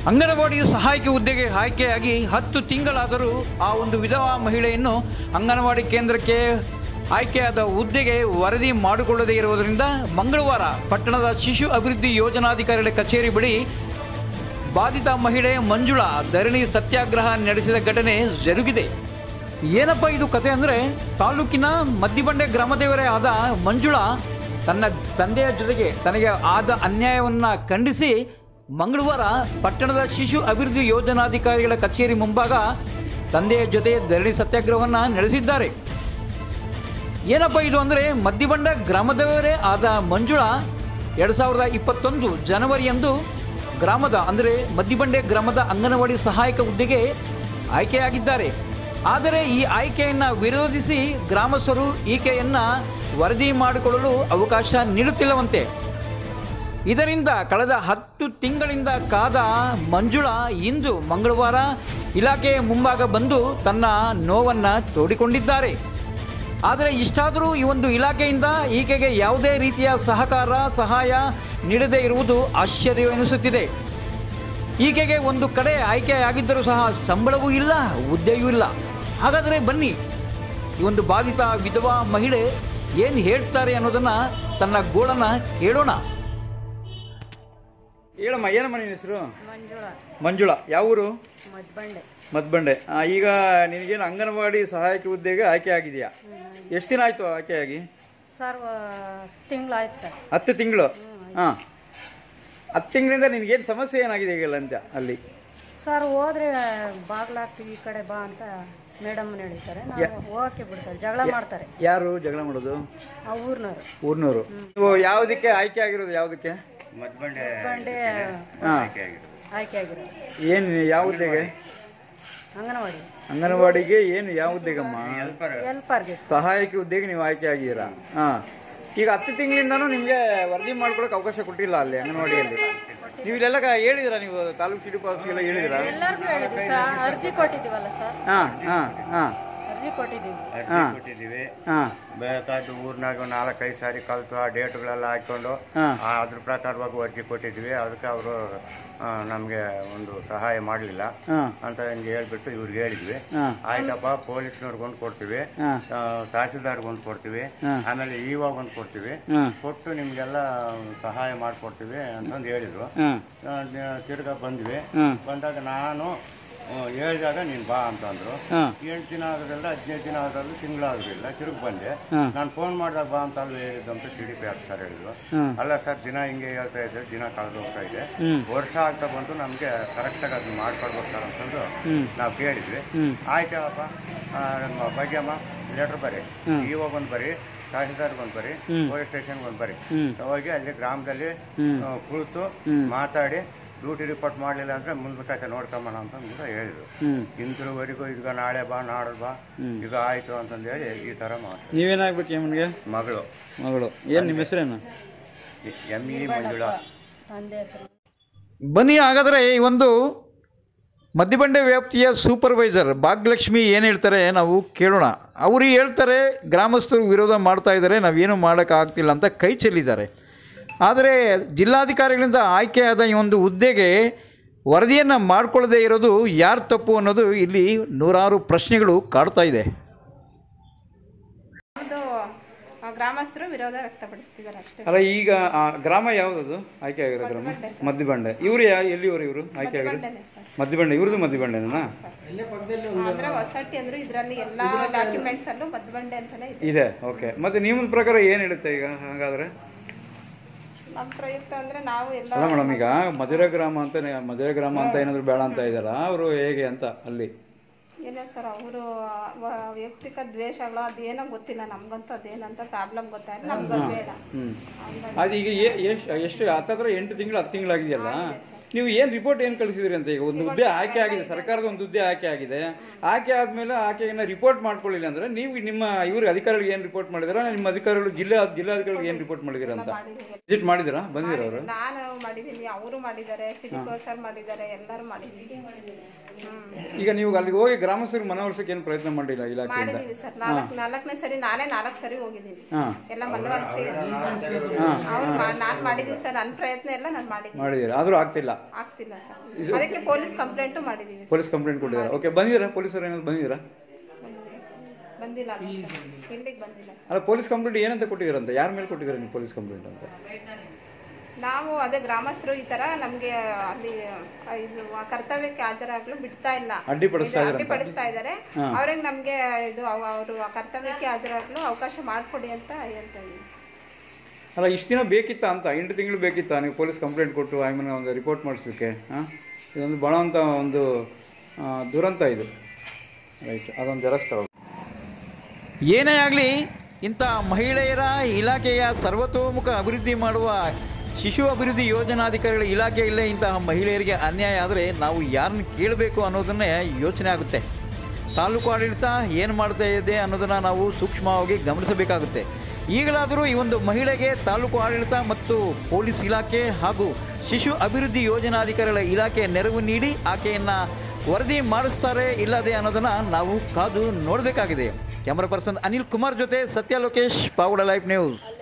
ಅಂಗನವಾಡಿ ಸಹಾಯಕ ಹುದ್ದೆಗೆ ಆಯ್ಕೆಯಾಗಿ ಹತ್ತು ತಿಂಗಳಾದರೂ ಆ ಒಂದು ವಿಧವಾ ಮಹಿಳೆಯನ್ನು ಅಂಗನವಾಡಿ ಕೇಂದ್ರಕ್ಕೆ ಆಯ್ಕೆಯಾದ ಹುದ್ದೆಗೆ ವರದಿ ಮಾಡಿಕೊಳ್ಳದೇ ಇರುವುದರಿಂದ ಮಂಗಳವಾರ ಪಟ್ಟಣದ ಶಿಶು ಅಭಿವೃದ್ಧಿ ಯೋಜನಾಧಿಕಾರಿಗಳ ಕಚೇರಿ ಬಳಿ ಬಾಧಿತ ಮಹಿಳೆ ಮಂಜುಳಾ ಧರಣಿ ಸತ್ಯಾಗ್ರಹ ನಡೆಸಿದ ಘಟನೆ ಜರುಗಿದೆ ಏನಪ್ಪ ಇದು ಕತೆ ಅಂದರೆ ತಾಲೂಕಿನ ಮದ್ದಿಬಂಡೆ ಗ್ರಾಮದೇವರೇ ಆದ ಮಂಜುಳಾ ತನ್ನ ತಂದೆಯ ಜೊತೆಗೆ ತನಗೆ ಆದ ಅನ್ಯಾಯವನ್ನು ಖಂಡಿಸಿ ಮಂಗಳವಾರ ಪಟ್ಟಣದ ಶಿಶು ಅಭಿವೃದ್ಧಿ ಯೋಜನಾಧಿಕಾರಿಗಳ ಕಚೇರಿ ಮುಂಭಾಗ ತಂದೆಯ ಜೊತೆ ಧರಣಿ ಸತ್ಯಾಗ್ರಹವನ್ನು ನಡೆಸಿದ್ದಾರೆ ಏನಪ್ಪ ಇದು ಅಂದರೆ ಮದ್ದಿಬಂಡ ಗ್ರಾಮದವರೇ ಆದ ಮಂಜುಳಾ ಎರಡು ಸಾವಿರದ ಇಪ್ಪತ್ತೊಂದು ಜನವರಿಯಂದು ಗ್ರಾಮದ ಅಂದರೆ ಮದ್ದಿಬಂಡೆ ಗ್ರಾಮದ ಅಂಗನವಾಡಿ ಸಹಾಯಕ ಹುದ್ದೆಗೆ ಆಯ್ಕೆಯಾಗಿದ್ದಾರೆ ಆದರೆ ಈ ಆಯ್ಕೆಯನ್ನು ವಿರೋಧಿಸಿ ಗ್ರಾಮಸ್ಥರು ಈಕೆಯನ್ನು ವರದಿ ಮಾಡಿಕೊಳ್ಳಲು ಅವಕಾಶ ನೀಡುತ್ತಿಲ್ಲವಂತೆ ಇದರಿಂದ ಕಳೆದ ಹತ್ತು ತಿಂಗಳಿಂದ ಕಾದ ಮಂಜುಳಾ ಇಂದು ಮಂಗಳವಾರ ಇಲಾಖೆಯ ಮುಂಭಾಗ ಬಂದು ತನ್ನ ನೋವನ್ನು ತೋಡಿಕೊಂಡಿದ್ದಾರೆ ಆದರೆ ಇಷ್ಟಾದರೂ ಈ ಒಂದು ಇಲಾಖೆಯಿಂದ ಈಕೆಗೆ ಯಾವುದೇ ರೀತಿಯ ಸಹಕಾರ ಸಹಾಯ ನೀಡದೇ ಇರುವುದು ಆಶ್ಚರ್ಯವೆನಿಸುತ್ತಿದೆ ಈಕೆಗೆ ಒಂದು ಕಡೆ ಆಯ್ಕೆಯಾಗಿದ್ದರೂ ಸಹ ಸಂಬಳವೂ ಇಲ್ಲ ಹುದ್ದೆಯೂ ಇಲ್ಲ ಹಾಗಾದರೆ ಬನ್ನಿ ಈ ಒಂದು ಬಾಧಿತ ವಿಧವಾ ಮಹಿಳೆ ಏನು ಹೇಳ್ತಾರೆ ಅನ್ನೋದನ್ನು ತನ್ನ ಗೋಳನ್ನು ಕೇಳೋಣ ಹೇಳಮ್ಮ ಏನಮ್ಮ ನಿನ್ನ ಹೆಸರು ಮಂಜುಳಾ ಮಂಜುಳಾ ಯಾವ ಊರು ಮದ್ಬಂಡೆ ಮದ್ಬಂಡೆ ಆ, ಈಗ ನಿನಗೇನು ಅಂಗನವಾಡಿ ಸಹಾಯಕ ಹುದ್ದೆಗೆ ಆಯ್ಕೆ ಆಗಿದೆಯಾ ಎಷ್ಟು ದಿನ ಆಯ್ತು ಆಯ್ಕೆಯಾಗಿ ಸರ್ ತಿಂಗಳಾಯ್ತು ಸರ್ ಹತ್ತು ತಿಂಗಳು ಹಾಂ ಹತ್ತು ತಿಂಗಳಿಂದ ನಿನಗೇನು ಸಮಸ್ಯೆ ಏನಾಗಿದೆ ಈಗೆಲ್ಲ ಅಂತ ಅಲ್ಲಿ ಸರ್ ಹೋದ್ರೆ ಬಾಗ್ಲಾಗ್ತೀವಿ ಈ ಕಡೆ ಬಾ ಅಂತ ಮೇಡಮ್ ಹೇಳ್ತಾರೆ ನಾವು ಹೋಗಕ್ಕೆ ಬಿಡ್ತಾರೆ ಜಗಳ ಮಾಡ್ತಾರೆ ಯಾರು ಜಗಳ ಮಾಡೋದು ಆ ಊರ್ನವ್ರು ಊರ್ನೂರು ನೀವು ಯಾವುದಕ್ಕೆ ಆಯ್ಕೆ ಆಗಿರೋದು ಯಾವುದಕ್ಕೆ ಬಂಡೆ ಹಾಂ ಆಯ್ಕೆ ಆಗಿರೋದು ಏನು ಯಾವ ಹುದ್ದೆಗೆ ಅಂಗನವಾಡಿ ಅಂಗನವಾಡಿಗೆ ಏನು ಯಾವ ಹುದ್ದೆಗಮ್ಮ ಹೆಲ್ಪರ್ಗೆ ಸಹಾಯಕ ಹುದ್ದೆಗೆ ನೀವು ಆಯ್ಕೆ ಆಗಿದ್ದೀರಾ ಹಾಂ ಈಗ ಹತ್ತು ತಿಂಗಳಿಂದನೂ ನಿಮಗೆ ವರದಿ ಮಾಡ್ಕೊಳಕ್ಕೆ ಅವಕಾಶ ಕೊಟ್ಟಿಲ್ಲ ಅಲ್ಲಿ ಅಂಗನವಾಡಿಯಲ್ಲಿ ನೀವು ಇಲ್ಲೆಲ್ಲ ಕ- ಹೇಳಿದಿರಾ ನೀವು ತಾಲೂಕು ಸಿಟಿ ಪಾಸ್ಗೆಲ್ಲ ಹೇಳಿದಿರಾ ಎಲ್ಲರಿಗೂ ಹೇಳಿದ್ವಿ ಸರ್ ಅರ್ಜಿ ಕೊಟ್ಟಿದ್ದೀವಲ್ಲ ಸರ್ ಹಾಂ ಹಾಂ ಹಾಂ ಅರ್ಜಿ ಕೊಟ್ಟಿದ್ದೀವಿ ಅರ್ಜಿ ಕೊಟ್ಟಿದ್ದೀವಿ ಹಾಂ ಬೇಕಾದ ಊರ್ನಾಗ ನಾಲ್ಕೈದು ಸಾರಿ ಕಲ್ತು ಆ ಡೇಟ್ಗಳೆಲ್ಲ ಹಾಕೊಂಡು ಹಾಂ ಆ ಅದ್ರ ಪ್ರಕಾರವಾಗಿ ಅರ್ಜಿ ಕೊಟ್ಟಿದ್ವಿ ಅದಕ್ಕೆ ಅವರು ನಮಗೆ ಒಂದು ಸಹಾಯ ಮಾಡಲಿಲ್ಲ ಹಾಂ ಅಂತ ಹಿಂಗೆ ಹೇಳ್ಬಿಟ್ಟು ಇವ್ರಿಗೆ ಹೇಳಿದ್ವಿ ಹಾಂ ಆಯ್ತಪ್ಪ ಪೊಲೀಸ್ನವ್ರಿಗೊಂದು ಕೊಡ್ತೀವಿ ಹಾಂ ಆ, ತಹಸೀಲ್ದಾರ್ಗೊಂದು ಕೊಡ್ತೀವಿ ಹಾಂ. ಆಮೇಲೆ ಇವಾಗ ಒಂದು ಕೊಡ್ತೀವಿ ಹಾಂ ಕೊಟ್ಟು ನಿಮಗೆಲ್ಲ ಸಹಾಯ ಮಾಡಿಕೊಡ್ತೀವಿ ಅಂತಂದು ಹೇಳಿದ್ರು ಹಾಂ ಆ, ತಿರ್ಗಾ ಬಂದ್ವಿ ಹಾಂ ಬಂದಾಗ ನಾನು ಆ, ಹೇಳಿದಾಗ ನೀನು ಬಾ ಅಂತಂದ್ರು ಹಾಂ ಎಂಟು ದಿನ ಆಗೋದ್ರಲ್ಲ ಹದಿನೈದು ದಿನ ಆಗೋದ್ರಲ್ಲ ತಿಂಗಳಾದ್ರಿಲ್ಲ ತಿರುಗಿ ಬಂದೆ ಹಾಂ ನಾನು ಫೋನ್ ಮಾಡಿದಾಗ ಬಾ ಅಂತ ಅಲ್ಲಿ ಹೇಳಿದಂತ ಸಿ ಡಿ ಪಿ ಆಫೀಸರ್ ಹೇಳಿದ್ರು ಹಾಂ ಅಲ್ಲ ಸರ್ ದಿನ ಹಿಂಗೆ ಹೇಳ್ತಾ ಇದೆ ದಿನ ಕಳೆದು ಹೋಗ್ತಾ ಇದೆ ಹ್ಞೂ ವರ್ಷ ಆಗ್ತಾ ಬಂತು ನಮಗೆ ಕರೆಕ್ಟಾಗಿ ಅದನ್ನ ಮಾಡ್ಕೊಡ್ಬೇಕು ಸರ್ ಅಂತಂದು ಹ್ಞೂ ನಾವು ಕೇಳಿದ್ವಿ ಹ್ಞೂ ಆಯ್ತಪ್ಪ ನಮ್ಮ ಭಾಗ್ಯಮ್ಮ ಲೆಟ್ರ್ ಬರಿ ಹ್ಮ್. ಇವಾಗ ಒಂದು ಬರಿ ತಹಸೀಲ್ದಾರ್ಗೆ ಒಂದು ಬರಿ ಹ್ಮ್. ಪೊಲೀಸ್ ಸ್ಟೇಷನ್ಗೆ ಒಂದು ಬರಿ ಹ್ಞೂ ಹೋಗಿ ಅಲ್ಲಿ ಗ್ರಾಮದಲ್ಲಿ ಹ್ಮ್. ಆ, ಕುಳಿತು ಹ್ಮ್. ಮಾತಾಡಿ ಡ್ಯೂಟಿ ರಿಪೋರ್ಟ್ ಮಾಡಲಿಲ್ಲ ಅಂದರೆ ಮುಂದಕ್ಕೆ ನೋಡ್ಕೊಂಬೋಣ ಅಂತಂದು ಕೂಡ ಹೇಳಿದ್ರು ಹ್ಞೂ ಇಂದ್ರವರೆಗೂ ಈಗ ನಾಳೆ ಬಾ ನಾಡ್ದು ಬಾ ಹ್ಮ್. ಈಗ ಆಯ್ತು ಅಂತಂದು ಹೇಳಿ ಈ ಥರ ಮಾಡ್ತಾರೆ ನೀವೇನಾಗ್ಬೇಕು ಯಮನ್ಗೆ ಮಗಳು ಮಗಳು ಏನು ನಿಮ್ಮ ಹೆಸರೇನು ಎಮ್ ಇ ಮಂಜುಳಾ ತಂದೆ ಹೆಸರು ಬನ್ನಿ ಹಾಗಾದರೆ ಈ ಒಂದು ಮದ್ಯಬಂಡೆ ವ್ಯಾಪ್ತಿಯ ಸೂಪರ್ವೈಸರ್ ಭಾಗ್ಯಲಕ್ಷ್ಮಿ ಏನು ಹೇಳ್ತಾರೆ ನಾವು ಕೇಳೋಣ ಅವರು ಹೇಳ್ತಾರೆ ಗ್ರಾಮಸ್ಥರು ವಿರೋಧ ಮಾಡ್ತಾ ಇದ್ದಾರೆ ನಾವೇನು ಮಾಡೋಕ್ಕಾಗ್ತಿಲ್ಲ ಅಂತ ಕೈ ಚೆಲ್ಲಿದ್ದಾರೆ ಆದರೆ ಜಿಲ್ಲಾಧಿಕಾರಿಗಳಿಂದ ಆಯ್ಕೆಯಾದ ಈ ಒಂದು ಹುದ್ದೆಗೆ ವರದಿಯನ್ನು ಮಾಡಿಕೊಳ್ಳದೇ ಇರೋದು ಯಾರು ತಪ್ಪು ಅನ್ನೋದು ಇಲ್ಲಿ ನೂರಾರು ಪ್ರಶ್ನೆಗಳು ಕಾಡ್ತಾ ಇದೆ ಒಂದು ಆ, ಗ್ರಾಮಸ್ಥರು ವಿರೋಧ ವ್ಯಕ್ತಪಡಿಸ್ತಿದ್ದಾರೆ ಅಷ್ಟೇ ಅಲ್ಲ ಈಗ ಆ ಗ್ರಾಮ ಯಾವುದದು ಆಯ್ಕೆ ಆಗಿರೋ ಗ್ರಾಮ ಮದ್ದಿಬಂಡೆ ಇವರು ಯಾ ಎಲ್ಲಿಯವರು ಇವರು ಆಯ್ಕೆ ಆಗಿರೋದು ಬಂಡೆನೆ ಸರ್ ಮದ್ದಿಬಂಡೆ ಇವ್ರದ್ದು ಮದ್ದಿಬಂಡೆನಾ ಅಂದ್ರೆ ಹೊಸಟ್ಟಿ ಅಂದ್ರೆ ಇದ್ರಲ್ಲಿ ಎಲ್ಲಾ ಡಾಕ್ಯುಮೆಂಟ್ಸ್ ಅಲ್ಲೂ ಮದ್ಬಂಡೆ ಅಂತಾನೆ ಇದೆ ಇದೆ ಓಕೆ ಮತ್ತೆ ನಿಮ್ಮ ಪ್ರಕಾರ ಏನು ಹೇಳುತ್ತೆ ಈಗ ಹಾಗಾದ್ರೆ ನಮ್ಮ ಪ್ರಯುಕ್ತ ಅಂದ್ರೆ ನಾವು ಎಲ್ಲ ಅಲ್ಲ ಮೇಡಮ್ ಈಗ ಮಧುರೆ ಗ್ರಾಮ ಅಂತ ಮಧುರೆ ಗ್ರಾಮ ಅಂತ ಏನಾದ್ರು ಬೇಡ ಅಂತ ಇದ್ದಾರ ಅವರು ಹೇಗೆ ಅಂತ ಅಲ್ಲಿ ಏನೋ ಸರ್ ಅವರು ವೈಯಕ್ತಿಕ ದ್ವೇಷಗಳು ಅದೇನೋ ಗೊತ್ತಿಲ್ಲ ನಮ್ಗಂತೂ ಅದೇನಂತ ಪ್ರಾಬ್ಲಮ್ ಗೊತ್ತಾಯ್ತು ನಮ್ಗೆ ಬೇಡ ಹ್ಮ್ ಅದು ಈಗ ಎಷ್ಟು ಎಷ್ಟು ಹತ್ತತ್ರ ಎಂಟು ತಿಂಗಳು ಹತ್ತು ತಿಂಗಳಾಗಿದೆಯಲ್ಲ ನೀವು ಏನು ರಿಪೋರ್ಟ್ ಏನು ಕಳಿಸಿದ್ರಿ ಅಂತ ಈಗ ಒಂದು ಹುದ್ದೆ ಆಯ್ಕೆ ಆಗಿದೆ ಸರ್ಕಾರದ ಒಂದು ಹುದ್ದೆ ಆಯ್ಕೆ ಆಗಿದೆ ಆಯ್ಕೆ ಆದ್ಮೇಲೆ ಆಕೆಯನ್ನ ರಿಪೋರ್ಟ್ ಮಾಡ್ಕೊಳ್ಳಿಲ್ಲ ಅಂದ್ರೆ ನೀವು ನಿಮ್ಮ ಇವ್ರ ಅಧಿಕಾರಿಗಳಿಗೆ ಏನು ರಿಪೋರ್ಟ್ ಮಾಡಿದಾರ ನಿಮ್ಮ ಅಧಿಕಾರಿಗಳು ಜಿಲ್ಲಾ ಜಿಲ್ಲಾಧಿಕಾರಿಗಳಿಗೆ ಏನು ರಿಪೋರ್ಟ್ ಮಾಡಿದಿರ ಅಂತ ಮಾಡಿದೀವಿ ವಿಸಿಟ್ ಮಾಡಿದಿರಾ ಬಂದಿರ ಅವರು ನಾನು ಮಾಡಿದ್ದೀನಿ ಅವರು ಮಾಡಿದ್ದಾರೆ ಸಿಟಿ ಸರ್ ಮಾಡಿದ್ದಾರೆ ಎಲ್ಲರೂ ಮಾಡಿದ್ದೀವಿ ಹ್ಮ್ ಈಗ ನೀವು ಅಲ್ಲಿಗೆ ಹೋಗಿ ಗ್ರಾಮಸ್ಥರಿಗೆ ಮನವೊಲಿಸಕ್ಕೆ ಏನು ಪ್ರಯತ್ನ ಮಾಡಿಲ್ಲ ಇಲಾಖೆಯಿಂದ ಮಾಡಿದೀವಿ ಸರ್ ನಾಲ್ಕು ನಾಲ್ಕನೇ ಸರಿ ನಾನೇ ನಾಲ್ಕು ಸರಿ ಹೋಗಿದ್ದೀನಿ ಹಾಂ ಎಲ್ಲ ಮನವರಿಸಿ ಹಾಂ ಅವ್ರು ನಾನ್ ಮಾಡಿದೀನಿ ಸರ್ ನನ್ನ ಪ್ರಯತ್ನ ಎಲ್ಲ ನಾನು ಮಾಡಿದ್ದೀನಿ ಮಾಡಿದ್ದೀರಾ ಆದರೂ ಆಗ್ತಿಲ್ಲ ಆಗ್ತಿಲ್ಲ ಸರ್ ಅದಕ್ಕೆ ಪೊಲೀಸ್ ಕಂಪ್ಲೇಂಟು ಮಾಡಿದೀವಿ ಪೊಲೀಸ್ ಕಂಪ್ಲೇಂಟ್ ಕೊಟ್ಟಿದ್ದಾರೆ ಓಕೆ ಬಂದಿರಾ ಪೊಲೀಸರು ಏನಾದ್ರು ಬಂದಿದ್ದೀರಾ ಬಂದಿಲ್ಲ ಅಲ್ಲ ಸರ್. ಇಲ್ಲಿಗೆ ಬಂದಿಲ್ಲ ಅಲ್ಲ ಪೊಲೀಸ್ ಕಂಪ್ಲೇಂಟ್ ಏನಂತ ಕೊಟ್ಟಿದ್ದೀರಂತ ಯಾರ ಮೇಲೆ ಕೊಟ್ಟಿದ್ದೀರಾ ನೀವು ಪೊಲೀಸ್ ಕಂಪ್ಲೇಂಟ್ ಅಂತ ನಾವು ಅದೇ ಗ್ರಾಮಸ್ಥರು ಈ ತರ ನಮ್ಗೆ ಅಲ್ಲಿ ಆ, ಇದು ಆ ಕರ್ತವ್ಯಕ್ಕೆ ಹಾಜರಾಗಲು ಬಿಡ್ತಾ ಇಲ್ಲ ಅಡ್ಡಿಪಡಿಸ್ತಾ ಇದು ಇದಾರಂತ? ಅಡ್ಡಿಪಡಿಸ್ತಾ ಇದ್ದಾರೆ ಅವ್ರಿಗೆ ನಮ್ಗೆ ಇದು ಅವರು ಆ ಕರ್ತವ್ಯಕ್ಕೆ ಹಾಜರಾಗಲು ಅವಕಾಶ ಮಾಡಿಕೊಡಿ ಅಂತ ಹೇಳ್ತಾ ಇದ್ದೀವಿ ಅಲ್ಲ ಇಷ್ಟು ದಿನ ಬೇಕಿತ್ತಾ ಅಂತ ಎಂಟು ತಿಂಗಳು ಬೇಕಿತ್ತಾ ನೀವು ಪೊಲೀಸ್ ಕಂಪ್ಲೇಂಟ್ ಕೊಟ್ಟು ಆಮೇಲೆ ಒಂದು ರಿಪೋರ್ಟ್ ಮಾಡಿಸ್ಲಿಕ್ಕೆ ಹಾಂ ಇದೊಂದು ಭಾಳ ಅಂತ ಒಂದು ಆ, ದುರಂತ ಇದು ರೈಟ್ ಅದೊಂದು ಜರಸ್ತಾವ ಏನೇ ಆಗಲಿ ಇಂಥ ಮಹಿಳೆಯರ ಇಲಾಖೆಯ ಸರ್ವತೋಮುಖ ಅಭಿವೃದ್ಧಿ ಮಾಡುವ ಶಿಶು ಅಭಿವೃದ್ಧಿ ಯೋಜನಾಧಿಕಾರಿಗಳ ಇಲಾಖೆಯಲ್ಲೇ ಇಂತಹ ಮಹಿಳೆಯರಿಗೆ ಅನ್ಯಾಯ ಆದರೆ ನಾವು ಯಾರನ್ನು ಕೇಳಬೇಕು ಅನ್ನೋದನ್ನೇ ಯೋಚನೆ ಆಗುತ್ತೆ ತಾಲೂಕು ಆಡಳಿತ ಏನು ಮಾಡ್ತಾ ಇದೆ ಅನ್ನೋದನ್ನು ನಾವು ಸೂಕ್ಷ್ಮವಾಗಿ ಗಮನಿಸಬೇಕಾಗುತ್ತೆ ಈಗಲಾದರೂ ಈ ಒಂದು ಮಹಿಳೆಗೆ ತಾಲೂಕು ಆಡಳಿತ ಮತ್ತು ಪೊಲೀಸ್ ಇಲಾಖೆ ಹಾಗೂ ಶಿಶು ಅಭಿವೃದ್ಧಿ ಯೋಜನಾಧಿಕಾರಿಗಳ ಇಲಾಖೆ ನೆರವು ನೀಡಿ ಆಕೆಯನ್ನು ವರದಿ ಮಾಡಿಸ್ತಾರೆ ಇಲ್ಲದೆ ಅನ್ನೋದನ್ನು ನಾವು ಕಾದು ನೋಡಬೇಕಾಗಿದೆ ಕ್ಯಾಮರಾ ಪರ್ಸನ್ ಅನಿಲ್ ಕುಮಾರ್ ಜೊತೆ ಸತ್ಯ ಲೋಕೇಶ್ ಪಾವುಡ ಲೈಫ್ ನ್ಯೂಸ್